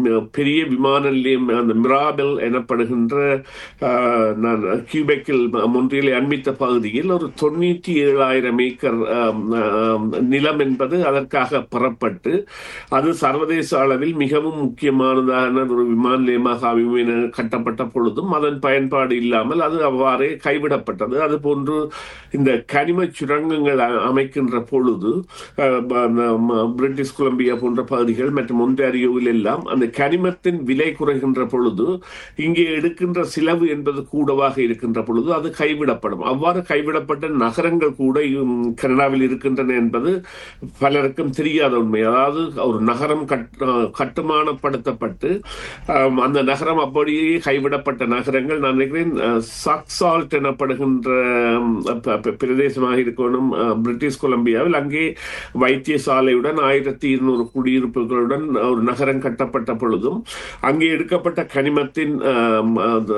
ம- பெரிய விமான நிலையம் அந்த மிராபெல் எனப்படுகின்ற ஆஹ், நான் கியூபெக்கில் மொன்றியலை அண்மித்த பகுதியில் ஒரு தொண்ணூற்றி ஏழாயிரம் ஏக்கர் ஆம், ஆம், நிலம் என்பது அதற்காக பெறப்பட்டு அது சர்வதேச அளவில் மிகவும் முக்கியமானதான ஒரு விமான நிலையமாக அமையும் என கட்டப்பட்ட பொழுதும் அதன் பயன்பாடு இல்லாமல் அது அவ்வாறே கைவிடப்பட்டது அதுபோன்று இந்த கனிம சுரங்கங்கள் அ- அமைக்கின்ற பொழுது அஹ், ப- ம- பிரிட்டிஷ் கொலம்பியா போன்ற பகுதிகள் மற்றும் ஒன்றாரியோவில் எல்லாம் அந்த கனிமத்தின் விலை குறைகின்ற பொழுது இங்கே எடுக்கின்ற செலவு என்பது கூடவாக இருக்கின்ற பொழுது அது கைவிடப்படும் அவ்வாறு கைவிடப்பட்ட நகரங்கள் கூட இம் கனடாவில் இருக்கின்றன என்பது பலருக்கும் தெரியாத உண்மை அதாவது ஒரு நகரம் கட்- அஹ், கட்டுமானப்படுத்தப்பட்டு ஆம், அந்த நகரம் அப்படியே கைவிடப்பட்ட நகரங்கள் நான் நினைக்கிறேன் சக்சால்ட் எனப்படுகின்ற ம், ப- ப- பிரதேசமாக இருக்கணும் அஹ், பிரிட்டிஷ் கொலம்பியாவில் அங்கே வைத்தியசாலையுடன் ஆயிரத்தி இருநூறு குடியிருப்புகளுடன் ஒரு நகரம் கட்டப்பட்ட பொழுதும் அங்கே எடுக்கப்பட்ட கனிமத்தின் ஆம், அந்த,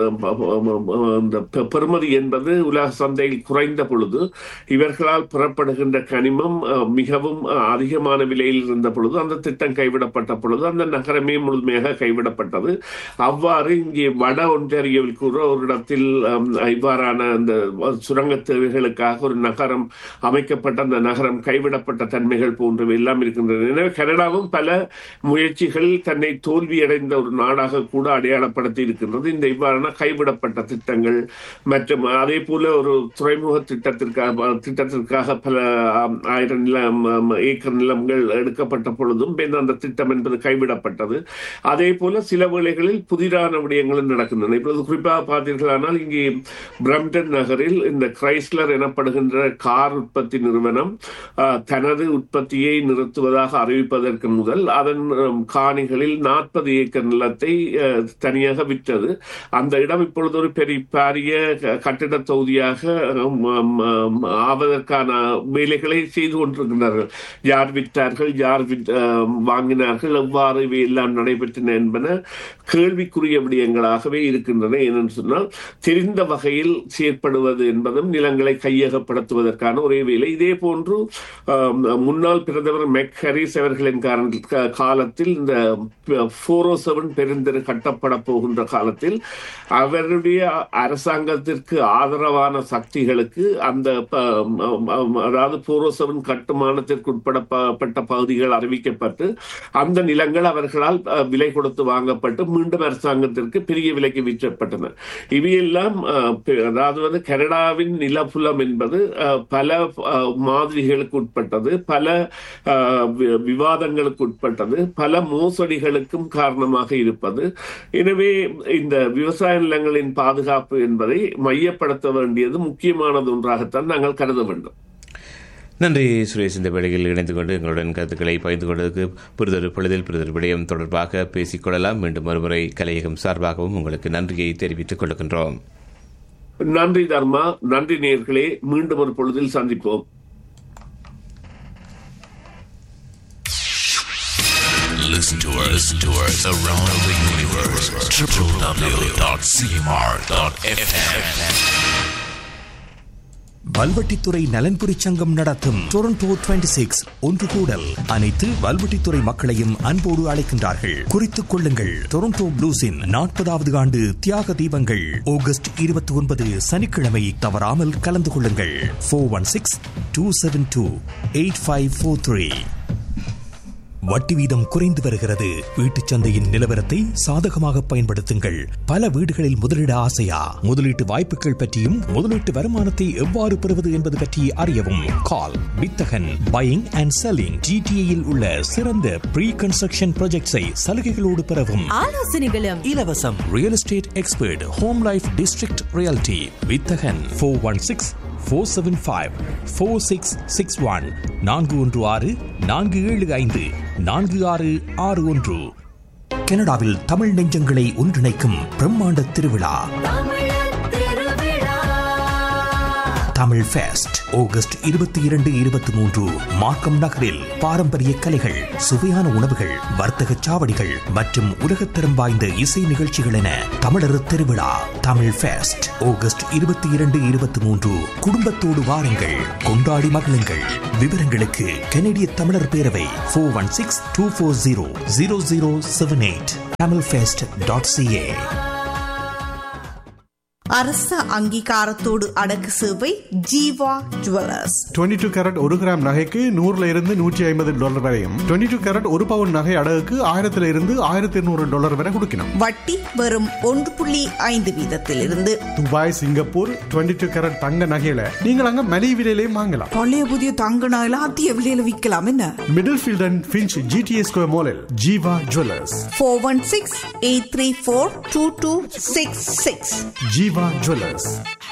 அந்த பெ- பெறுமதி என்பது உலக சந்தையில் குறைந்த பொழுது இவர்களால் பெறப்படுகின்ற கனிமம் அஹ், மிகவும் அஹ், அதிகமான விலையில் இருந்த பொழுது அந்த திட்டம் கைவிடப்பட்ட பொழுது அந்த நகரமே முழுமையாக கைவிடப்பட்டது அவ்வாறு இங்கே வட ஒன்றியவில் கூட ஒரு இடத்தில் அம், இவ்வாறான அந்த சுரங்க தேவைகளுக்காக ஒரு நகரம் அமைக்கப்பட்ட அந்த நகரம் கைவிடப்பட்ட தன்மைகள் போன்றவை எல்லாம் இருக்கின்றன எனவே கனடாவும் பல முயற்சிகளில் தன்னை தோல்வியடைந்த ஒரு நாடாக கூட அடையாளப்படுத்தி இருக்கின்றது இந்த இவ்வாறான கைவிடப்பட்ட திட்டங்கள் மற்றும் அதே போல ஒரு துறைமுக திட்டத்திற்காக திட்டத்திற்காக பல ஆம், ஆயிரம் நிலம் ஆம், ஏக்கர் நிலங்கள் எடுக்கப்பட்ட பொழுதும் பின் அந்த திட்டம் என்பது கைவிடப்பட்டது அதே போல சில வேளைகளில் புதிரான விடயங்களும் நடக்கின்றன இப்பொழுது குறிப்பாக பார்த்தீர்களானால் இங்கே பிரம்டன் நகரில் இந்த கிரைஸ்லர் எனப்படுகின்ற கார் உற்பத்தி நிறுவனம் ஆஹ், தனது உற்பத்தியை நிறுத்துவதாக அறிவிப்பதற்கு முதல் அதன் ஆம், காணிகளில் நாற்பது ஏக்கர் நிலத்தை ஆஹ், தனியாக விற்றது அந்த இடம் இப்பொழுது ஒரு பெரிய பாரிய க- கட்டிட தொகுதியாக ஆம், ஆம், ஆம், ஆவதற்கான வேலைகளை செய்து கொண்டிருக்கிறார்கள் யார் விற்றார்கள் யார் விற்- ஆம், வாங்கினார்கள் எவ்வாறு இவை எல்லாம் நடைபெற்றன என்பன கேள்விக்குரிய விடயங்களாகவே இருக்கின்றன ஏனென்று சொன்னால் தெரிந்த வகையில் செயற்படுவது என்பதும் நிலங்களை கையகப்படுத்துவதற்கான ஒரே வேலை இதே போன்று ஆம், முன்னாள் பிரதமர் மெக் ஹரிஸ் அவர்களின் காரண- கா- காலத்தில் இந்த போரோ செவன் பெருந்தெரு கட்டப்பட போகின்ற காலத்தில் அவருடைய அரசாங்கத்திற்கு ஆதரவான சக்திகளுக்கு அந்த ப- ஆம், ஆம், அதாவது போரோ செவன் கட்டுமானத்திற்கு உட்படப்பட்ட பகுதிகள் அறிவிக்கப்பட்டு அந்த நிலங்கள் அவர்களால் அஹ், விலை கொடுத்து வாங்கப்பட்டு மீண்டும் அரசாங்கத்திற்கு பெரிய விலைக்கு விற்றப்பட்டன இவையெல்லாம் அஹ், பெ- அதாவது வந்து கனடாவின் நிலப்புலம் என்பது அஹ், பல அஹ், மாதிரிகளுக்கு உட்பட்டது பல அஹ், வி- விவாதங்களுக்கு உட்பட்டது பல மோசடிகளுக்கும் காரணமாக இருப்பது எனவே இந்த விவசாய நிலங்களின் பாதுகாப்பு என்பதை மையப்படுத்த வேண்டியது முக்கியமானது ஒன்றாகத்தான் நாங்கள் கருத வேண்டும் நன்றி சுரேஷ் இந்த வேளையில் இணைந்து கொண்டு எங்களுடன் கருத்துக்களை பகிர்ந்து கொண்டதுக்கு புரிதொரு பொழுதில் புரிதொரு விடயம் தொடர்பாக பேசிக்கொள்ளலாம் மீண்டும் ஒருமுறை கலையகம் சார்பாகவும் உங்களுக்கு நன்றியை தெரிவித்துக் கொள்கின்றோம் நன்றி தர்மா நன்றி நேர்களே மீண்டும் ஒரு பொழுதில் சந்திப்போம் Listen to us, listen to us around the universe. www.cmr.fm. Valvettithurai நலன்புரி சங்கம் நடத்தும் டொரண்டோ 26 சிக்ஸ் ஒன்று கூடல் அனைத்து வல்வெட்டித்துறை மக்களையும் அன்போடு அழைக்கின்றார்கள் குறித்துக் கொள்ளுங்கள் டொரண்டோ ப்ளூஸின் நாற்பதாவது ஆண்டு தியாக தீபங்கள் ஆகஸ்ட் இருபத்தி ஒன்பது சனிக்கிழமை தவறாமல் கலந்து கொள்ளுங்கள் four one six two seven two eight five four three வட்டி வீதம் குறைந்து வருகிறது வீட்டுச் சந்தையின் நிலவரத்தை சாதகமாக பயன்படுத்துங்கள் பல வீடுகளில் முதலீட ஆசையா முதலீட்டு வாய்ப்புகள் பற்றியும் முதலீட்டு வருமானத்தை எவ்வாறு பெறுவது என்பது பற்றி அறியவும் கால் வித்தகன் பையிங் அண்ட் செல்லிங் ஜிடிஏயில் உள்ள சிறந்த ப்ரீ கன்ஸ்ட்ரக்ஷன் ப்ராஜெக்ட்ஸை சலுகைகளோடு பெறவும் ஆலோசனைகளும் இலவசம் real estate expert home life district realty Vithagan four one six four seven five four six six one நான்கு ஒன்று ஆறு நான்கு ஏழு ஐந்து நான்கு ஆறு ஆறு ஒன்று கனடாவில் தமிழ் நெஞ்சங்களை ஒன்றிணைக்கும் பிரம்மாண்ட திருவிழா தமிழ் ஃபெஸ்ட் ஆகஸ்ட் இருபத்தி இரண்டு இருபத்தி மூன்று மார்க்கம் நகரில் பாரம்பரிய கலைகள் சுவையான உணவுகள் வர்த்தக சாவடிகள் மற்றும் உலகத்தரம் வாய்ந்த இசை நிகழ்ச்சிகள் என தமிழர் திருவிழா தமிழ் ஃபெஸ்ட் ஆகஸ்ட் இருபத்தி இரண்டு இருபத்தி மூன்று குடும்பத்தோடு வாருங்கள் கொண்டாடி மகிழுங்கள் விவரங்களுக்கு கனடிய தமிழர் பேரவை four one six two four zero zero zero seven eight Tamil fest dot CA அரச அங்கீகாரத்தோடு அடக்கு சேவை ஜீவா ஜுவல்லர்ஸ் 22 டூ கேரட் ஒரு கிராம் நகைக்கு நூறுல இருந்து நூற்றி ஐம்பது டாலர் வரையும் 22 டூ கேரட் ஒரு பவுன் நகை அடகுக்கு ஆயிரத்துல இருந்து ஆயிரத்தி இருநூறு டாலர் வரை கொடுக்கணும் வட்டி வெறும் ஒன்று புள்ளி ஐந்து வீதத்திலிருந்து துபாய் சிங்கப்பூர் 22 டூ கேரட் தங்க நகையில நீங்கள் அங்க மலிவு விலையிலையும் வாங்கலாம் பழைய புதிய தங்க நாயில அதிக விலையில விற்கலாம் என்ன Middlefield and Finch GTA Square மாலில் Jeeva jewellers four one six eight three four two two six six Jeeva jewellers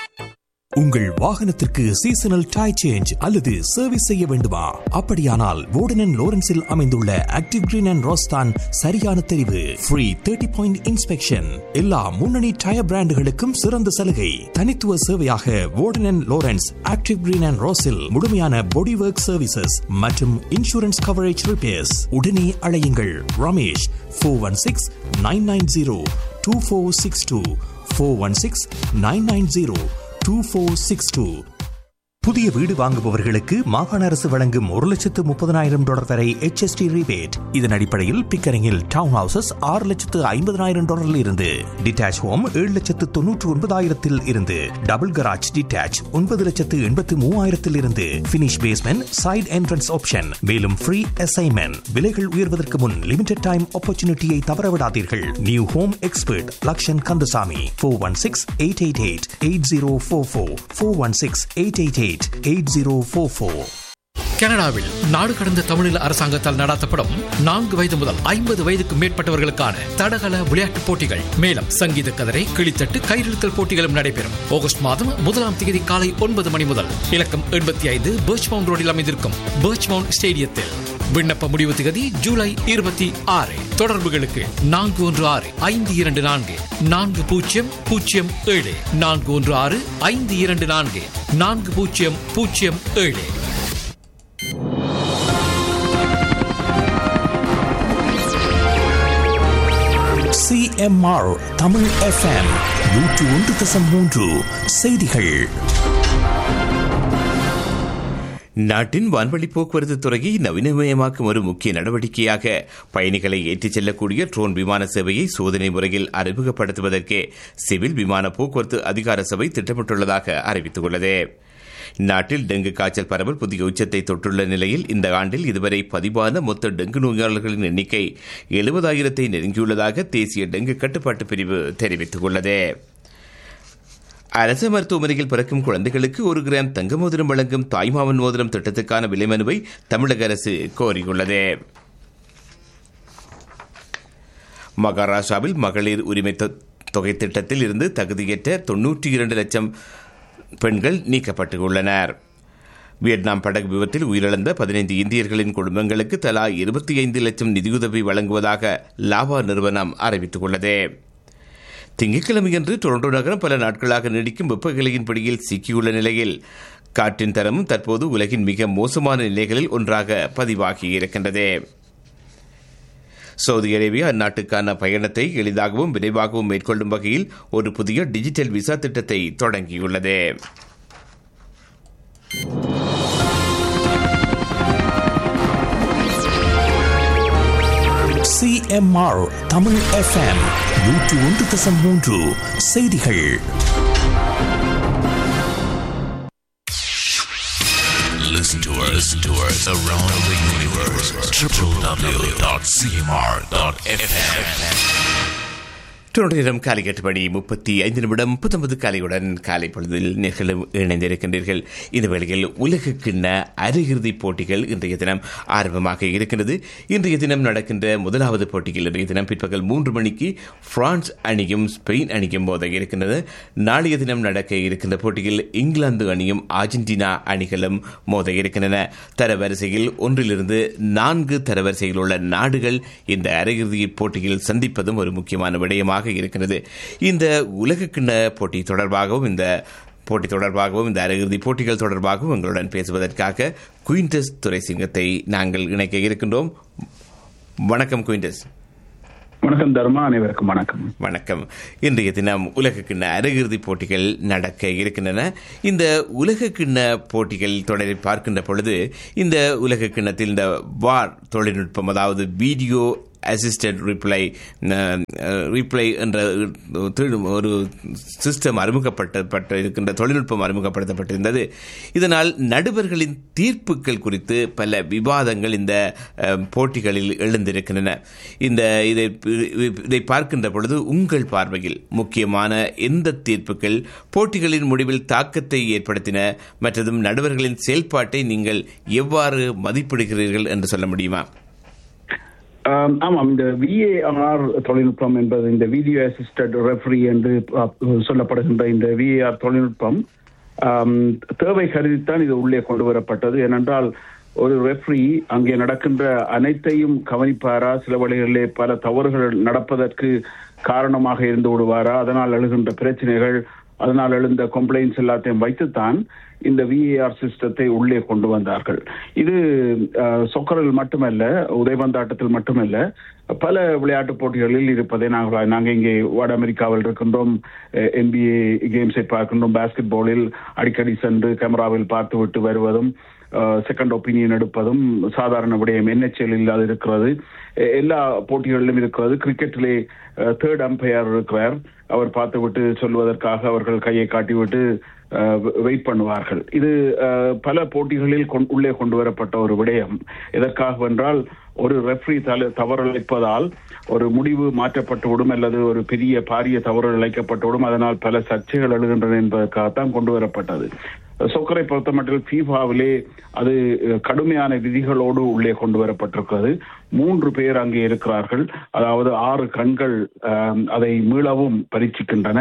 உங்கள் வாகனத்திற்கு சீசனல் டை சேஞ்ச் அல்லது சர்வீஸ் செய்ய வேண்டுமா அப்படியானால் வோர்டன் லோரன்ஸில் அமைந்துள்ள ஆக்டிவ் கிரீன் அண்ட் ரோஸ்தான் சரியான தெரிவு ஃப்ரீ தேர்ட்டி பாயிண்ட் இன்ஸ்பெக்ஷன் எல்லா முன்னணி டயர் பிராண்டுகளுக்கும் சிறந்த சலுகை தனித்துவ சேவையாக Warden Lawrence active green and ரோஸில் முழுமையான பாடி ஒர்க் சர்வீசஸ் மற்றும் இன்சூரன்ஸ் கவரேஜ் ரிப்பேர்ஸ் உடனே அழையுங்கள் Ramesh four one six nine nine zero two four six two four one six nine nine zero two four six two புதிய வீடு வாங்குபவர்களுக்கு மாகாண அரசு வழங்கும் ஒரு லட்சத்து முப்பதனாயிரம் டாலர் வரை HST ரிபேட் இதன் அடிப்படையில் பிக்கரிங்கில் டவுன் ஹவுசஸ் ஆறு லட்சத்து ஐம்பதனாயிரம் டாலரில் இருந்து டிட்டாச் ஹோம் ஏழு லட்சத்து தொன்னூற்று ஒன்பதாயிரத்தில் இருந்து டபுள் கராஜ் டிட்டாச் ஒன்பது லட்சத்து எண்பத்து மூவாயிரத்தில் இருந்து finish basement side entrance option மேலும் ஃப்ரீ அசைன்மெண்ட் விலைகள் உயர்வதற்கு முன் லிமிடெட் டைம் ஆப்பர்ச்சுனிட்டியை தவறவிடாதீர்கள் new home expert Lakshan Kandasamy four one six eight eight eight eight zero four four four one six eight eight eight eight zero four four கனடாவில் நாடு கடந்த தமிழீழ அரசாங்கத்தால் நடாத்தப்படும் நான்கு வயது முதல் ஐம்பது வயதுக்கு மேற்பட்டவர்களுக்கான தடகள விளையாட்டுப் போட்டிகள் மேலும் சங்கீத கதரை கிளித்தட்டு கயிறிழுத்தல் போட்டிகளும் நடைபெறும் ஆகஸ்ட் மாதம் முதலாம் தேதி காலை ஒன்பது மணி முதல் இலக்கம் எண்பத்தி ஐந்து பர்ச்மவுண்ட் ரோடில் அமைந்திருக்கும் பர்ச்மவுண்ட் ஸ்டேடியத்தில் விண்ணப்ப முடிவு திகதி ஜூலை இருபத்தி ஆறு தொடர்புகளுக்கு நான்கு ஒன்று ஆறு ஐந்து இரண்டு நான்கு நான்கு பூஜ்ஜியம் பூஜ்ஜியம் ஏழு நான்கு ஒன்று ஆறு ஐந்து இரண்டு நான்கு நான்கு பூஜ்ஜியம் பூஜ்ஜியம் ஏழு சிஎம்ஆர் தமிழ் எஃப்எம் நூற்று ஒன்று தசம் மூன்று செய்திகள் நாட்டின் வான்வழி போக்குவரத்து துறையை நவீனமயமாக்கும் ஒரு முக்கிய நடவடிக்கையாக பயணிகளை ஏற்றிச் செல்லக்கூடிய ட்ரோன் விமான சேவையை சோதனை முறையில் அறிமுகப்படுத்துவதற்கு சிவில் விமான போக்குவரத்து அதிகார சபை திட்டமிட்டுள்ளதாக அறிவித்துள்ளது நாட்டில் டெங்கு காய்ச்சல் பரவல் புதிய உச்சத்தை தொட்டுள்ள நிலையில் இந்த ஆண்டில் இதுவரை பதிவான மொத்த டெங்கு நோயாளர்களின் எண்ணிக்கை எழுபதாயிரத்தை நெருங்கியுள்ளதாக தேசிய டெங்கு கட்டுப்பாட்டு பிரிவு தெரிவித்துள்ளது அரசு மருத்துவமனையில் பிறக்கும் குழந்தைகளுக்கு ஒரு கிராம் தங்க மோதிரம் வழங்கும் தாய்மாமன் மோதிரம் திட்டத்துக்கான விலை மனுவை தமிழக அரசு கோரியுள்ளது மகாராஷ்டிராவில் மகளிர் உரிமை தொ- தொகை திட்டத்தில் இருந்து தகுதியற்ற தொன்னூற்றி இரண்டு லட்சம் பெண்கள் நீக்கப்பட்டுள்ளனர் வியட்நாம் படகு விபத்தில் உயிரிழந்த பதினைந்து இந்தியர்களின் குடும்பங்களுக்கு தலா இருபத்தி ஐந்து லட்சம் நிதியுதவி வழங்குவதாக லாவா நிறுவனம் அறிவித்துள்ளது திங்கட்கிழமையன்று டொரண்டோ நகரம் பல நாட்களாக நீடிக்கும் வெப்பநிலையின் பிடியில் சிக்கியுள்ள நிலையில் காற்றின் தரமும் தற்போது உலகின் மிக மோசமான நிலைகளில் ஒன்றாக பதிவாகியிருக்கின்றது சவுதி அரேபியா அந்நாட்டுக்கான பயணத்தை எளிதாகவும் விரைவாகவும் மேற்கொள்ளும் வகையில் ஒரு புதிய டிஜிட்டல் விசா திட்டத்தை தொடங்கியுள்ளது சிஎம்ஆர் தமிழ் எஃப்எம் நூற்று ஒன்று தசம் மூன்று செய்திகள் Listen to us, listen to us around the universe. www.cmr.fm. தொடர் நேரம் காலை எட்டு மணி முப்பத்தி ஐந்து நிமிடம் பத்தொன்பது காலையுடன் காலை பொழுதில் நிகழும் இணைந்திருக்கின்றீர்கள் இந்த வேளையில் உலக கிண்ண அரையிறுதிப் போட்டிகள் இன்றைய தினம் ஆரம்பமாக இருக்கின்றது இன்றைய தினம் நடக்கின்ற முதலாவது போட்டியில் இன்றைய தினம் பிற்பகல் மூன்று மணிக்கு பிரான்ஸ் அணியும் ஸ்பெயின் அணியும் மோத இருக்கின்றது நாளைய தினம் நடக்க இருக்கின்ற போட்டியில் இங்கிலாந்து அணியும் அர்ஜென்டினா அணிகளும் மோத இருக்கின்றன தரவரிசையில் ஒன்றிலிருந்து நான்கு தரவரிசையில் உள்ள நாடுகள் இந்த அரையிறுதி போட்டியில் சந்திப்பதும் ஒரு முக்கியமான விடயமாக இருக்கிறது இந்த உலக கிண்ண போட்டி தொடர்பாகவும் இந்த போட்டி தொடர்பாகவும் இந்த அரையிறுதி போட்டிகள் தொடர்பாகவும் எங்களுடன் பேசுவதற்காக குயின்டஸ் துரைசிங்கத்தை நாங்கள் இணைக்க இருக்கின்றோம் வணக்கம் குயின்டஸ் வணக்கம் தர்மா அனைவருக்கும் வணக்கம் வணக்கம் இன்றைய தினம் உலக கிண்ண அரையிறுதி போட்டிகள் நடக்க இருக்கின்றன இந்த உலக கிண்ண போட்டிகள் தொடரில் பார்க்கின்ற பொழுது இந்த உலக கிண்ணத்தில் இந்த வார் தொழில்நுட்பம் அதாவது வீடியோ அசிஸ்டட் ரிப்ளை ரிப்ளை என்ற திரு- ஒரு சிஸ்டம் அறிமுகப்பட்ட இருக்கின்ற தொழில்நுட்பம் அறிமுகப்படுத்தப்பட்டிருந்தது இதனால் நடுவர்களின் தீர்ப்புகள் குறித்து பல விவாதங்கள் இந்த அஹ், போட்டிகளில் எழுந்திருக்கின்றன இந்த இதை இதை பார்க்கின்ற பொழுது உங்கள் பார்வையில் முக்கியமான எந்த தீர்ப்புகள் போட்டிகளின் முடிவில் தாக்கத்தை ஏற்படுத்தின மற்றதும் நடுவர்களின் செயல்பாட்டை நீங்கள் எவ்வாறு மதிப்பிடுகிறீர்கள் என்று சொல்ல முடியுமா ஆம், ஆமாம் இந்த விஏஆர் தொழில்நுட்பம் என்பது இந்த வீடியோ அசிஸ்டட் ரெஃபரி என்று அஹ், சொல்லப்படுகின்ற இந்த விஏஆர் தொழில்நுட்பம் ஆம், தேவை கருதித்தான் இது உள்ளே கொண்டு வரப்பட்டது ஏனென்றால் ஒரு ரெஃபரி அங்கே நடக்கின்ற அனைத்தையும் கவனிப்பாரா சில வழிகளிலே பல தவறுகள் நடப்பதற்கு காரணமாக இருந்து விடுவாரா அதனால் எழுகின்ற பிரச்சனைகள் அதனால் எழுந்த கம்ப்ளைண்ட்ஸ் எல்லாத்தையும் வைத்துத்தான் இந்த விஏஆர் சிஸ்டத்தை உள்ளே கொண்டு வந்தார்கள் இது அஹ், சொக்கரில் மட்டுமல்ல உதைபந்தாட்டத்தில் மட்டுமல்ல பல விளையாட்டுப் போட்டிகளில் இருப்பதை நாங்கள் நாங்கள் இங்கே வட அமெரிக்காவில் இருக்கின்றோம் என்பிஏ கேம்ஸை பார்க்கின்றோம் பாஸ்கெட் பாலில் அடிக்கடி சென்று கேமராவில் பார்த்து விட்டு வருவதும் செகண்ட் ஒப்பீனியன் எடுப்பதும் சாதாரண விடயம் என்எச்எல் அது இருக்கிறது எ- எல்லா போட்டிகளிலும் இருக்கிறது கிரிக்கெட்டிலே தேர்ட் அம்பையர் இருக்கிறார் அவர் பார்த்துவிட்டு சொல்வதற்காக அவர்கள் கையை காட்டிவிட்டு வெயிட் பண்ணுவார்கள் இது அஹ், பல போட்டிகளில் கொண்- உள்ளே கொண்டு வரப்பட்ட ஒரு விடயம் எதற்காக என்றால் ஒரு ரெஃப்ரி தல தவறிழைப்பதால் ஒரு முடிவு மாற்றப்பட்டுவிடும் அல்லது ஒரு பெரிய பாரிய தவறு இழைக்கப்பட்டுவிடும் அதனால் பல சர்ச்சைகள் எழுகின்றன என்பதற்காகத்தான் கொண்டு வரப்பட்டது சொக்கரை பொறுத்தமட்டில் ஃபீஃபாவிலே அது அஹ், கடுமையான விதிகளோடு உள்ளே கொண்டு வரப்பட்டிருக்கிறது மூன்று பேர் அங்கே இருக்கிறார்கள் அதாவது ஆறு கண்கள் அஹ், அதை மீளவும் பரீட்சிக்கின்றன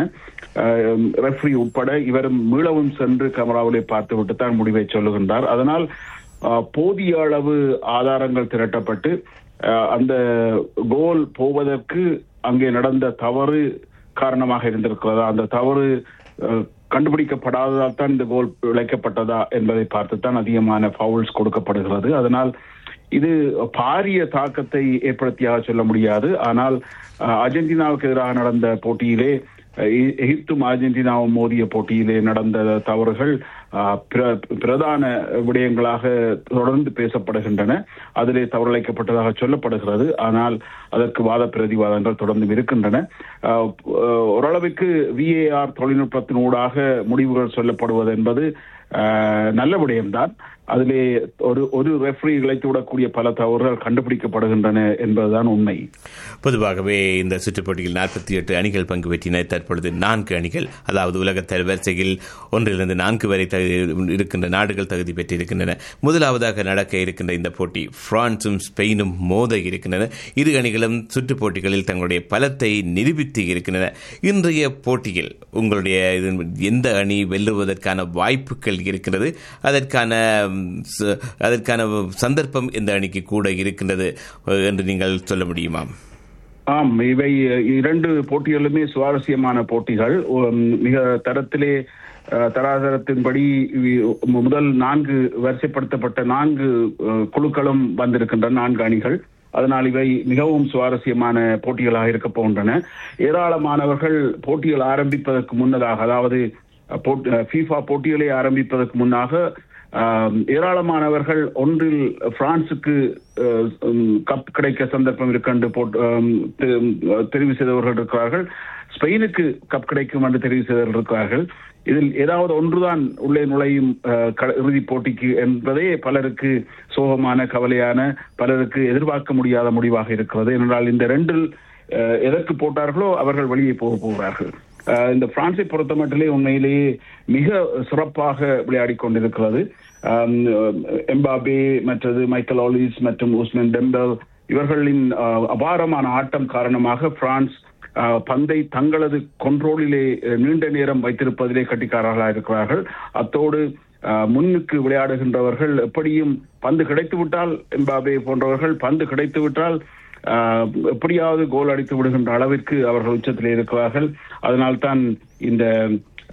ரெஃப்ரி உட்பட இவரும் மீளவும் சென்று கேமராவிலே பார்த்துவிட்டு தான் முடிவை சொல்லுகின்றார் அதனால் அஹ், போதிய அளவு ஆதாரங்கள் திரட்டப்பட்டு அஹ், அந்த கோல் போவதற்கு அங்கே நடந்த தவறு காரணமாக இருந்திருக்கிறதா அந்த தவறு அஹ், கண்டுபிடிக்கப்படாததால் தான் இந்த கோல் இழைக்கப்பட்டதா என்பதை பார்த்துத்தான் அதிகமான ஃபவுல்ஸ் கொடுக்கப்படுகிறது அதனால் இது பாரிய தாக்கத்தை ஏற்படுத்தியாக சொல்ல முடியாது ஆனால் அஹ், அர்ஜென்டினாவுக்கு எதிராக நடந்த போட்டியிலே அஹ், எ- எகிப்தும் அர்ஜென்டினாவும் மோதிய போட்டியிலே நடந்த தவறுகள் அஹ், பிர- பிரதான விடயங்களாக தொடர்ந்து பேசப்படுகின்றன அதிலே தவறிழைக்கப்பட்டதாக சொல்லப்படுகிறது ஆனால் அதற்கு வாத பிரதிவாதங்கள் தொடர்ந்து இருக்கின்றன அஹ், அஹ், ஓரளவுக்கு விஏஆர் தொழில்நுட்பத்தின் ஊடாக முடிவுகள் சொல்லப்படுவது என்பது அஹ், நல்ல விடயம்தான் அதிலே ஒரு ஒரு ரெஃப்ரி இழைத்து விடக்கூடிய பல தவறுகள் கண்டுபிடிக்கப்படுகின்றன என்பதுதான் உண்மை பொதுவாகவே இந்த சுற்றுப் போட்டியில் நாற்பத்தி எட்டு அணிகள் பங்கு பெற்றின தற்பொழுது நான்கு அணிகள் அதாவது உலக தரவரிசையில் ஒன்றிலிருந்து நான்கு வரை தகுதி இருக்கின்ற நாடுகள் தகுதி பெற்றிருக்கின்றன முதலாவதாக நடக்க இருக்கின்ற இந்த போட்டி பிரான்சும் ஸ்பெயினும் மோத இருக்கின்றன இரு அணிகளும் சுற்றுப் போட்டிகளில் தங்களுடைய பலத்தை நிரூபித்து இருக்கின்றன இன்றைய போட்டியில் உங்களுடைய இது எந்த அணி வெல்லுவதற்கான வாய்ப்புகள் இருக்கிறது அதற்கான ம், ச- அதற்கான சந்தர்ப்பம் எந்த அணிக்கு கூட இருக்கின்றது அஹ், என்று நீங்கள் சொல்ல முடியுமா ஆம் இவை இரண்டு போட்டிகளுமே சுவாரஸ்யமான போட்டிகள் உம், மிக தரத்திலே அஹ், தராதரத்தின்படி இவி- முதல் நான்கு வரிசைப்படுத்தப்பட்ட நான்கு அஹ், குழுக்களும் வந்திருக்கின்றன நான்கு அணிகள் அதனால் இவை மிகவும் சுவாரஸ்யமான போட்டிகளாக இருக்க போகின்றன ஏராளமானவர்கள் போட்டிகள் ஆரம்பிப்பதற்கு முன்னதாக அதாவது ஃபீஃபா போட்டிகளை ஆரம்பிப்பதற்கு முன்னாக ஆம், ஏராளமானவர்கள் ஒன்றில் பிரான்சுக்கு அஹ், உம், கப் கிடைக்க சந்தர்ப்பம் இருக்கென்று போட்டு ஆம், தெ- தெரிவு செய்தவர்கள் இருக்கிறார்கள் ஸ்பெயினுக்கு கப் கிடைக்கும் என்று தெரிவு செய்தவர்கள் இருக்கிறார்கள் இதில் ஏதாவது ஒன்றுதான் உள்ளே நுழையும் அஹ், க- இறுதிப் போட்டிக்கு என்பதே பலருக்கு சோகமான கவலையான பலருக்கு எதிர்பார்க்க முடியாத முடிவாக இருக்கிறது ஏனென்றால் இந்த ரெண்டில் அஹ், எதற்கு போட்டார்களோ அவர்கள் வெளியே போக போகிறார்கள் அஹ், இந்த பிரான்சை பொறுத்த மட்டிலே உண்மையிலேயே மிக சிறப்பாக விளையாடி கொண்டிருக்கிறது ஆம், எம்பாபே மற்றது மைக்கேல் ஆலிஸ் மற்றும் உஸ்மன் டெம்பல் இவர்களின் அஹ், அபாரமான ஆட்டம் காரணமாக பிரான்ஸ் அஹ், பந்தை தங்களது கொண்ட்ரோலிலே அஹ், நீண்ட நேரம் வைத்திருப்பதிலே கட்டிக்காரர்களாக இருக்கிறார்கள் அத்தோடு அஹ், முன்னுக்கு விளையாடுகின்றவர்கள் எப்படியும் பந்து கிடைத்து விட்டால் எம்பாபே போன்றவர்கள் பந்து கிடைத்து விட்டால் ஆஹ், எப்படியாவது கோல் அடித்து விடுகின்ற அளவிற்கு அவர்கள் உச்சத்திலே இருக்கிறார்கள் அதனால்தான் இந்த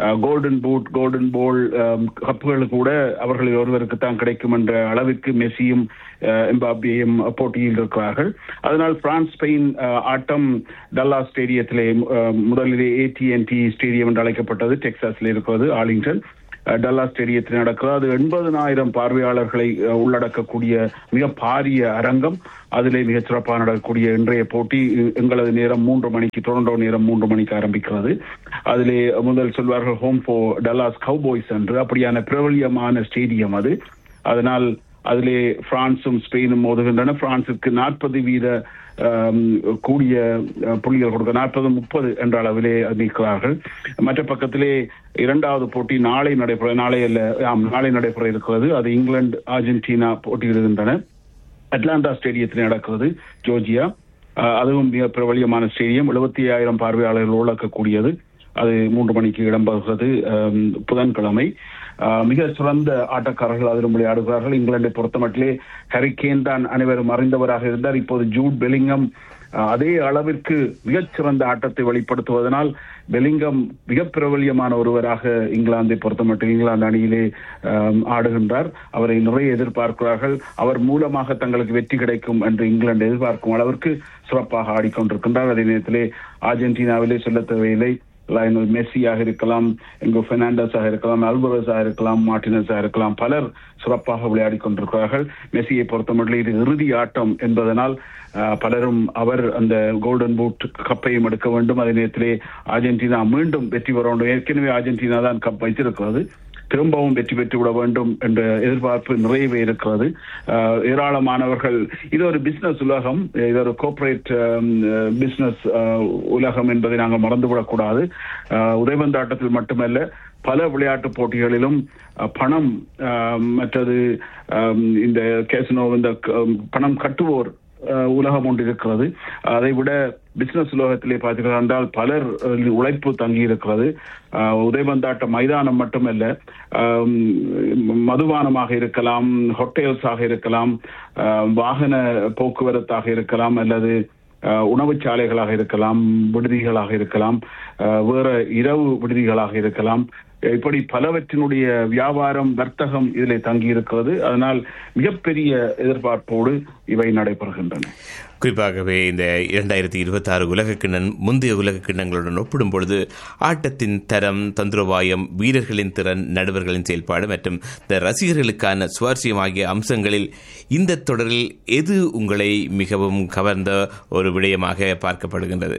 கோல்டன் பூட் கோல்டன் போல் கப்புகள் கூட அவர்களில் ஒருவருக்கு தான் கிடைக்கும் என்ற அளவிற்கு மெஸ்ஸியும் அஹ், எம்பாப்பியும் போட்டியில் இருக்கிறார்கள் அதனால் பிரான்ஸ் ஸ்பெயின் அஹ், ஆட்டம் டல்லா ஸ்டேடியத்திலே அஹ், முதலிலே ஏடிஎன்டி ஸ்டேடியம் என்று அழைக்கப்பட்டது டெக்சாஸில் இருக்கிறது ஆலிங்டன் அஹ், டல்லா ஸ்டேடியத்தில் நடக்கிறது அது எண்பதனாயிரம் பார்வையாளர்களை அஹ், உள்ளடக்கக்கூடிய மிக பாரிய அரங்கம் அதிலே மிகச் சிறப்பாக நடக்கக்கூடிய இன்றைய போட்டி எ- எங்களது நேரம் மூன்று மணிக்கு டொரண்டோ நேரம் மூன்று மணிக்கு ஆரம்பிக்கிறது அதிலே முதல் சொல்வார்கள் ஹோம் ஃபோ டல்லாஸ் கவுபாய்ஸ் என்று அப்படியான பிரபல்யமான ஸ்டேடியம் அது அதனால் அதிலே பிரான்சும் ஸ்பெயினும் மோதுகின்றன பிரான்சுக்கு நாற்பது வீத ஆம், கூடிய அஹ், புள்ளிகள் கொடுக்க நாற்பது முப்பது என்ற அளவிலே நிற்கிறார்கள் மற்ற பக்கத்திலே இரண்டாவது போட்டி நாளை நடைபெற நாளை அல்ல ஆம் நாளை நடைபெற இருக்கிறது அது இங்கிலாந்து அர்ஜென்டினா போட்டியிடுகின்றன அட்லாண்டா ஸ்டேடியத்தில் நடக்கிறது ஜோர்ஜியா அஹ், அதுவும் மிக பிரபலியமான ஸ்டேடியம் எழுபத்தி ஆயிரம் பார்வையாளர்கள் உள்ளடக்கக்கூடியது அது மூன்று மணிக்கு இடம்பெறுகிறது அம், புதன்கிழமை அஹ், மிக சிறந்த ஆட்டக்காரர்கள் அதிலும் விளையாடுகிறார்கள் இங்கிலாந்தை பொறுத்தமட்டிலே ஹரிகேன் தான் அனைவரும் அறிந்தவராக இருந்தார் இப்போது ஜூட் பெலிங்கம் அஹ், அதே அளவிற்கு மிகச்சிறந்த ஆட்டத்தை வெளிப்படுத்துவதனால் பெலிங்கம் மிக பிரபல்யமான ஒருவராக இங்கிலாந்தை பொறுத்தமட்டில் இங்கிலாந்து அணியிலே ஆம், ஆடுகின்றார் அவரை நிறைய எதிர்பார்க்கிறார்கள் அவர் மூலமாக தங்களுக்கு வெற்றி கிடைக்கும் என்று இங்கிலாந்து எதிர்பார்க்கும் அளவிற்கு சிறப்பாக ஆடிக்கொண்டிருக்கின்றார் அதே நேரத்திலே அர்ஜென்டினாவிலே சொல்ல தேவையில்லை லயனல் மெஸ்ஸியாக இருக்கலாம் எங்கோ பெர்னாண்டஸாக இருக்கலாம் அல்பரஸாக இருக்கலாம் மார்டினஸாக இருக்கலாம் பலர் சிறப்பாக விளையாடி கொண்டிருக்கிறார்கள் மெஸ்ஸியை பொறுத்தமட்டில் இது இறுதி ஆட்டம் என்பதனால் அஹ், பலரும் அவர் அந்த கோல்டன் பூட் கப்பையும் எடுக்க வேண்டும் அதே நேரத்திலே அர்ஜென்டினா மீண்டும் வெற்றி பெற வேண்டும் ஏற்கனவே அர்ஜென்டினா தான் கப் வைத்திருக்கிறது திரும்பவும் வெற்றி பெற்று விட வேண்டும் என்ற எதிர்பார்ப்பு நிறையவே இருக்கிறது அஹ், ஏராளமானவர்கள் இது ஒரு பிசினஸ் உலகம் இது ஒரு கோஆபரேட் பிசினஸ் உலகம் என்பதை நாங்கள் மறந்துவிடக்கூடாது அஹ், உதைபந்தாட்டத்தில் மட்டுமல்ல பல விளையாட்டு போட்டிகளிலும் அஹ், பணம் அஹ், மற்றது அஹ், இந்த கேசினோ இந்த க- பணம் கட்டுவோர் அஹ், உலகம் ஒன்று இருக்கிறது அதை விட பிசினஸ் உலகத்திலே பார்த்தீர்கள் என்றால் பலர் அஹ், உழைப்பு தங்கி இருக்கிறது அஹ், உதைபந்தாட்ட மைதானம் மட்டுமல்ல ஆம், மதுபானமாக இருக்கலாம் ஹோட்டல்ஸாக இருக்கலாம் அஹ், வாகன போக்குவரத்தாக இருக்கலாம் அல்லது அஹ், உணவுச் சாலைகளாக இருக்கலாம் விடுதிகளாக இருக்கலாம் அஹ், வேற இரவு விடுதிகளாக இருக்கலாம் இப்படி பலவற்றினுடைய வியாபாரம் வர்த்தகம் இதிலே தங்கி இருக்கிறது அதனால் மிகப்பெரிய எதிர்பார்ப்போடு இவை நடைபெறுகின்றன குறிப்பாகவே இந்த இரண்டாயிரத்தி இருபத்தி ஆறு உலக கிண்ணம் முந்தைய உலக கிண்ணங்களுடன் ஒப்பிடும் பொழுது ஆட்டத்தின் தரம் தந்திரோபாயம் வீரர்களின் திறன் நடுவர்களின் செயல்பாடு மற்றும் இந்த ரசிகர்களுக்கான சுவாரஸ்யம் ஆகிய அம்சங்களில் இந்த தொடரில் எது உங்களை மிகவும் கவர்ந்த ஒரு விடயமாக பார்க்கப்படுகின்றது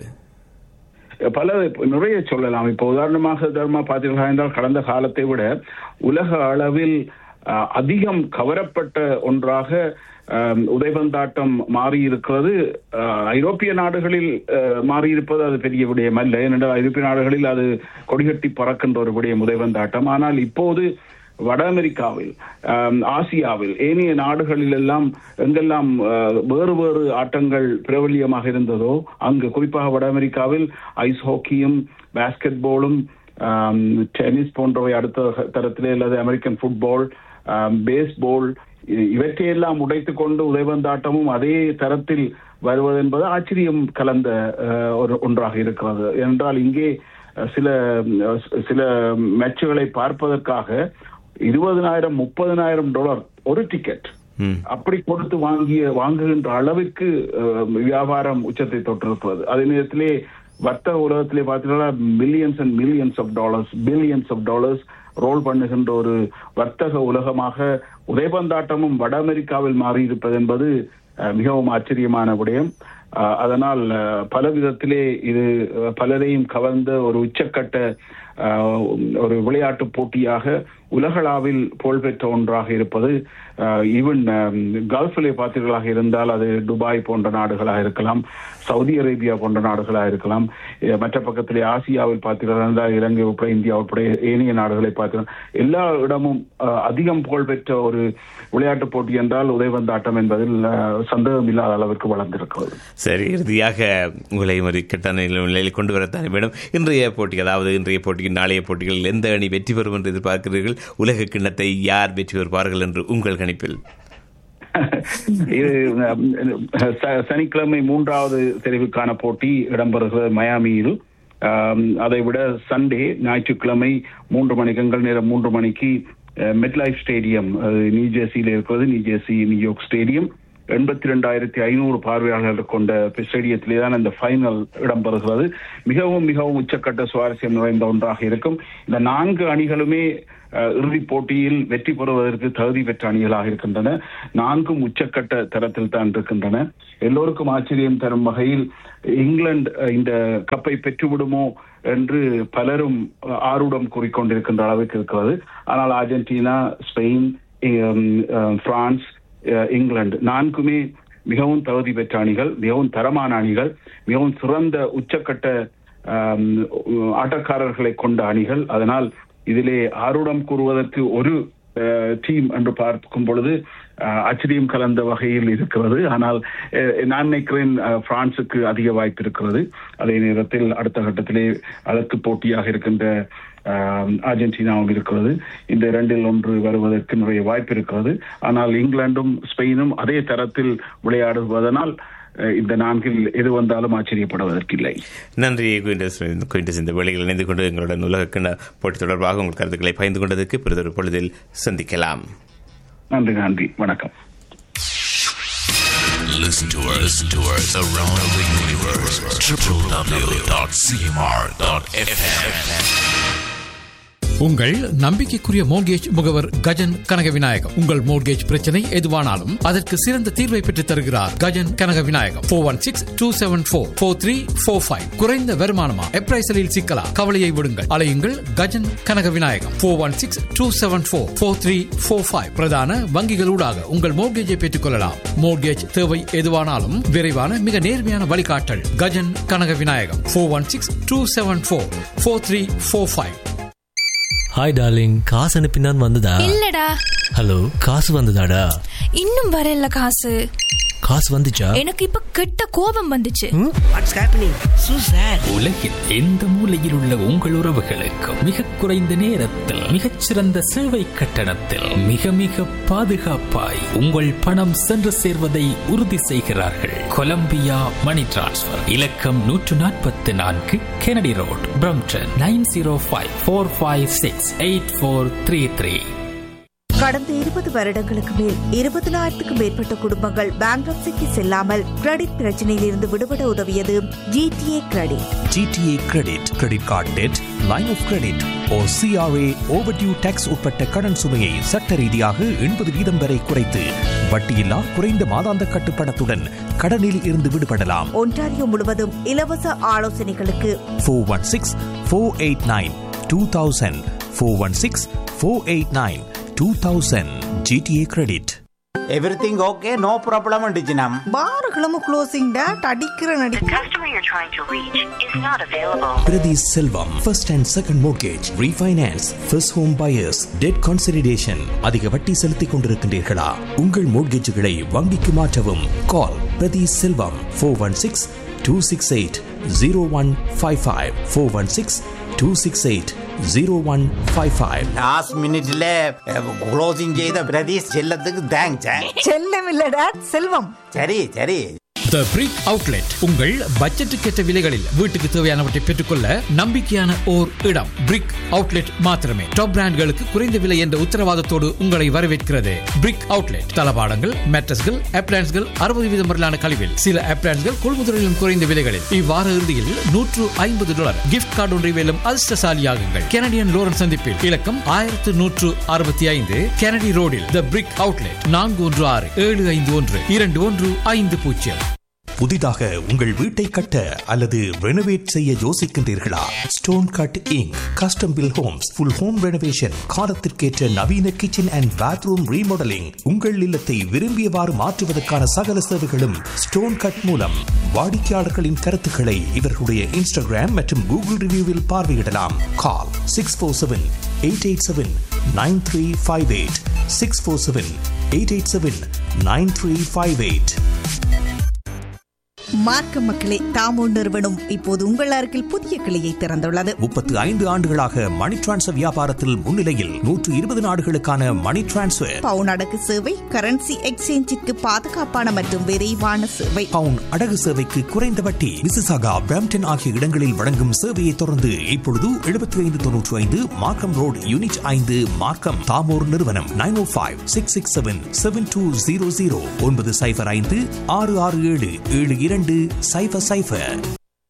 பல நிறைய சொல்லலாம் இப்போ உதாரணமாக தர்மா பார்த்தீர்களா என்றால் கடந்த காலத்தை விட உலக அளவில் அஹ், அதிகம் கவரப்பட்ட ஒன்றாக அஹ், உதைபந்தாட்டம் மாறி இருக்கிறது அஹ், ஐரோப்பிய நாடுகளில் அஹ், மாறி இருப்பது அது பெரிய விடயம் அல்ல ஏனென்றால் ஐரோப்பிய நாடுகளில் அது கொடிகட்டி பறக்கின்ற ஒரு விடயம் உதைபந்தாட்டம் ஆனால் இப்போது வட அமெரிக்காவில் ஆம், ஆசியாவில் ஏனைய நாடுகளில் எல்லாம் எங்கெல்லாம் அஹ், வேறு வேறு ஆட்டங்கள் பிரபல்யமாக இருந்ததோ அங்கு குறிப்பாக வட அமெரிக்காவில் ஐஸ் ஹாக்கியும் பாஸ்கெட் பாலும் டென்னிஸ் போன்றவை அடுத்த தரத்திலே அல்லது அமெரிக்கன் ஃபுட்பால் பேஸ்பால் இவற்றையெல்லாம் உடைத்துக் கொண்டு உதைபந்தாட்டமும் அதே தரத்தில் வருவது என்பது ஆச்சரியம் கலந்த அஹ், ஒரு ஒன்றாக இருக்கிறது என்றால் இங்கே அஹ், சில அஹ், சில மேட்சுகளை பார்ப்பதற்காக இருபதனாயிரம் முப்பதனாயிரம் டாலர் ஒரு டிக்கெட் ம். அப்படி கொடுத்து வாங்கிய வாங்குகின்ற அளவிற்கு அஹ், வியாபாரம் உச்சத்தை தொட்டிருக்கிறது அதே நேரத்திலே வர்த்தக உலகத்திலே பார்த்தீங்கன்னா millions and millions of dollars billions of dollars roll பண்ணுகின்ற ஒரு வர்த்தக உலகமாக உதைபந்தாட்டமும் வட அமெரிக்காவில் மாறி இருப்பது என்பது அஹ், மிகவும் ஆச்சரியமான விடயம் அஹ், அதனால் அஹ், பல விதத்திலே இது அஹ், பலரையும் கவர்ந்த ஒரு உச்சக்கட்ட அஹ், ஒரு விளையாட்டு போட்டியாக உலகளாவில் புகழ்பெற்ற ஒன்றாக இருப்பது ஈவன் கல்ஃபிலே பார்த்தீர்களாக இருந்தால் அது துபாய் போன்ற நாடுகளாக இருக்கலாம் சவுதி அரேபியா போன்ற நாடுகளாக இருக்கலாம் அஹ், மற்ற பக்கத்திலே ஆசியாவில் பார்த்தீர்கள் என்றால் இலங்கை உட்பட இந்தியா உட்பட ஏனைய நாடுகளை பார்த்தீர்கள் எல்லா இடமும் அஹ், அதிகம் புகழ்பெற்ற ஒரு விளையாட்டு போட்டி என்றால் உதைவந்தாட்டம் என்பதில் அஹ், சந்தேகம் இல்லாத அளவிற்கு வளர்ந்திருக்கிறது சரி இறுதியாக உங்களை ஒரு கெட்டான நிலையில் கொண்டு வரத்தான் வேணும் இன்றைய போட்டி அதாவது இன்றைய போட்டியின் நாளைய போட்டிகளில் எந்த அணி வெற்றி பெறும் என்று எதிர்பார்க்கிறீர்கள் உலக கிண்ணத்தை யார் வெற்றி பெறுவார்கள் என்று உங்கள் கணிப்பில் இது அஹ், ச- சனிக்கிழமை மூன்றாவது தெரிவுக்கான போட்டி இடம்பெறுகிறது மயாமியில் ஆம், அதை விட சண்டே ஞாயிற்றுக்கிழமை மூன்று மணிக்கு எங்கள் நேரம் மூன்று மணிக்கு மெட் லைஃப் ஸ்டேடியம் நியூ ஜெர்சியில் இருக்கிறது நியூ ஜெர்சி நியூயார்க் ஸ்டேடியம் எண்பத்தி ரெண்டாயிரத்தி ஐநூறு பார்வையாளர்கள் கொண்ட ஸ்டேடியத்திலே தான் இந்த ஃபைனல் இடம்பெறுகிறது மிகவும் மிகவும் உச்சக்கட்ட சுவாரஸ்யம் நிறைந்த ஒன்றாக இருக்கும் இந்த நான்கு அணிகளுமே அஹ், இறுதிப் போட்டியில் வெற்றி பெறுவதற்கு தகுதி பெற்ற அணிகளாக இருக்கின்றன நான்கும் உச்சக்கட்ட தரத்தில் தான் இருக்கின்றன எல்லோருக்கும் ஆச்சரியம் தரும் வகையில் இங்கிலாந்து அஹ், இந்த கப்பை பெற்றுவிடுமோ என்று பலரும் அஹ், ஆர்வம் கூறிக்கொண்டிருக்கின்ற அளவுக்கு இருக்கிறது ஆனால் அர்ஜென்டினா ஸ்பெயின் ஹம், அஹ், பிரான்ஸ் அஹ், இங்கிலாந்து நான்குமே மிகவும் தகுதி பெற்ற அணிகள் மிகவும் தரமான அணிகள் மிகவும் சிறந்த உச்சக்கட்ட ஆம், ஆட்டக்காரர்களை கொண்ட அணிகள் அதனால் இதிலே ஆர்வம் கூறுவதற்கு ஒரு டீம் என்று பார்க்கும் பொழுது அஹ், ஆச்சரியம் கலந்த வகையில் இருக்கிறது ஆனால் அஹ், நான் நினைக்கிறேன் அஹ், பிரான்சுக்கு அதிக வாய்ப்பு இருக்கிறது அதே நேரத்தில் அடுத்த கட்டத்திலே அதற்கு போட்டியாக இருக்கின்ற ஆஹ், அர்ஜென்டினாவும் இருக்கிறது இந்த இரண்டில் ஒன்று வருவதற்கு நிறைய வாய்ப்பு இருக்கிறது ஆனால் இங்கிலாந்தும் ஸ்பெயினும் அதே தரத்தில் விளையாடுவதனால் அஹ், இந்த நான்கில் எது வந்தாலும் ஆச்சரியப்படுவதற்கில்லை நன்றி குயின்டஸ் குயின்டஸ் இந்த வேளையில் இணைந்து கொண்டு எங்களுடன் உலகக்கிண போட்டி தொடர்பாக உங்கள் கருத்துக்களை பகிர்ந்து கொண்டதற்கு பிறதொரு பொழுதில் சந்திக்கலாம் நன்றி நன்றி வணக்கம் Listen to us, listen to us around the universe. www.cmr.fm. உங்கள் நம்பிக்கைக்குரிய மோர்கேஜ் முகவர் கஜன் கனக விநாயகம் உங்கள் மோர்கேஜ் பிரச்சனை எதுவானாலும் அதற்கு சிறந்த தீர்வை பெற்றுத் தருகிறார் Gajan Kanaga Vinayagam four one six two seven four four three four five குறைந்த வருமானமா எப்ரைசலில் சிக்கலா கவலையை விடுங்கள் அலையுங்கள் Gajan Kanaga Vinayagam four one six two seven four four three four five பிரதான வங்கிகளூடாக உங்கள் மோர்கேஜை பெற்றுக் கொள்ளலாம் மோர்கேஜ் தேவை எதுவானாலும் விரைவான மிக நேர்மையான வழிகாட்டல் Gajan Kanaga Vinayagam four one six two seven four four three four five hi darling காசு அனுப்பினான் வந்ததா இல்லடா ஹலோ காசு வந்ததாடா இன்னும் வரல காசு காசு வந்துச்சா எனக்கு இப்ப கெட்ட கோபம் வந்துச்சு வாட்ஸ் ஹேப்பனிங் சூ சார் உலகில் எந்த மூலையில் உள்ள உங்கள் உறவுகளுக்கும் மிக குறைந்த நேரத்தில் மிகச்சிறந்த சேவை கட்டணத்தில் மிக மிக பாதுகாப்பாய் உங்கள் பணம் சென்று சேர்வதை உறுதி செய்கிறார்கள் கொலம்பியா மணி டிரான்ஸ்ஃபர் இலக்கம் நூற்று நாற்பத்தி நான்கு Kennedy road Brampton nine zero five four five six eight four three three கடந்த இருபது வருடங்களுக்கு மேல் இருபதனாயிரத்துக்கும் மேற்பட்ட குடும்பங்கள் பேங்க்ரப்சிக்கு செல்லாமல் கிரெடிட் பிரச்சனையில் இருந்து விடுபட உதவியது GTA credit GTA credit credit card debt line of credit ஓ சிஆர்ஏ ஓவர்டியூ டேக்ஸ் உட்பட்ட கடன் சுமையை சட்ட ரீதியாக எண்பது வீதம் வரை குறைத்து வட்டியில்லா குறைந்த மாதாந்த கட்டுப்பணத்துடன் கடனில் இருந்து விடுபடலாம் ஒன்டாரியோ முழுவதும் இலவச ஆலோசனைகளுக்கு four one six four eight nine two thousand four one six four eight nine two thousand GTA credit everything okay no problem டிஜினம் பாருகளும் க்ளோசிங் டேட் அடிக்கிற நடி Priti Selvam, first and second mortgage, refinance, first home buyers, debt consolidation. அதிக வட்டி செலுத்திக் கொண்டிருக்கின்றீர்களா உங்கள் மோட்கேஜுகளை வங்கிக்கு மாற்றவும் call Prathi Selvam four one six two six eight zero one five five four one six two six eight zero one five five last மினிட்ல closing செய்த பிரதீஷ் செல்லத்துக்கு thanks செல்லம் இல்ல டேட் செல்வம் சரி சரி த பிரிக் அவுட்லெட் உங்கள் பட்ஜெட்டுக்கேற்ற விலைகளில் வீட்டுக்கு தேவையானவற்றை பெற்றுக்கொள்ள நம்பிக்கையான ஓர் இடம் பிரிக் அவுட்லெட் மாத்திரமே டாப் பிராண்ட்களுக்கு குறைந்த விலை என்ற உத்தரவாதத்தோடு உங்களை வரவேற்கிறது பிரிக் அவுட்லெட் தளபாடங்கள் மேட்ரஸ்கள் அப்ளான்ஸ்கள் அறுபது வீதம் வரலான கழிவில் சில அப்ளான்ஸ்கள் கொள்முதலிலும் குறைந்த விலைகளில் இவ்வார இறுதியில் நூற்று ஐம்பது டாலர் கிஃப்ட் கார்டு ஒன்றை வெல்லும் அதிர்ஷ்டசாலியாகுங்கள் கெனடியன் லோரன் சந்திப்பில் இலக்கம் ஆயிரத்து நூற்று அறுபத்தி ஐந்து கெனடி ரோடில் த பிரிக் அவுட்லெட் நான்கு ஒன்று ஆறு ஏழு ஐந்து ஒன்று இரண்டு ஒன்று ஐந்து பூஜ்ஜியம் புதிதாக உங்கள் வீட்டை கட்ட அல்லது ரெனோவேட் செய்ய யோசிக்கின்றீர்களா stone cut inc custom built homes full home renovation காலத்திற்கேற்ற நவீன கிச்சன் அண்ட் பாத்ரூம் ரீமாடலிங் உங்கள் இல்லத்தை விரும்பியவாறு மாற்றுவதற்கான சகல சேவைகளும் ஸ்டோன் கட் மூலம் வாடிக்கையாளர்களின் கருத்துக்களை இவர்களுடைய இன்ஸ்டாகிராம் மற்றும் கூகுள் ரிவ்யூவில் பார்வையிடலாம் call six four seven eight eight seven nine three five eight six four seven eight eight seven nine three five eight மார்க்க மக்களே தாமோ நிறுவனம் இப்போது உங்கள் அருகில் புதிய கிளையை திறந்துள்ளது முப்பத்து ஐந்து ஆண்டுகளாக மணி டிரான்ஸ்ஃபர் வியாபாரத்தில் முன்னிலையில் நூற்று இருபது நாடுகளுக்கான மணி டிரான்ஸ்ஃபர் பவுன் அடகு சேவை கரன்சி எக்ஸ்சேஞ்சிற்கு பாதுகாப்பான மற்றும் விரைவான சேவை பவுன் அடகு சேவைக்கு குறைந்த வட்டி விசிசாகா பிராம்டன் ஆகிய இடங்களில் வழங்கும் சேவையை தொடர்ந்து இப்பொழுது எழுபத்தி ஐந்து தொன்னூற்றி ஐந்து மார்க்கம் ரோட் யூனிட் ஐந்து மார்க்கம் தாமோர் நிறுவனம் nine O five six six seven seven two zero zero ஒன்பது சைபர் ஐந்து ஆறு ஆறு ஏழு ஏழு இரண்டு சைபர் சைபர்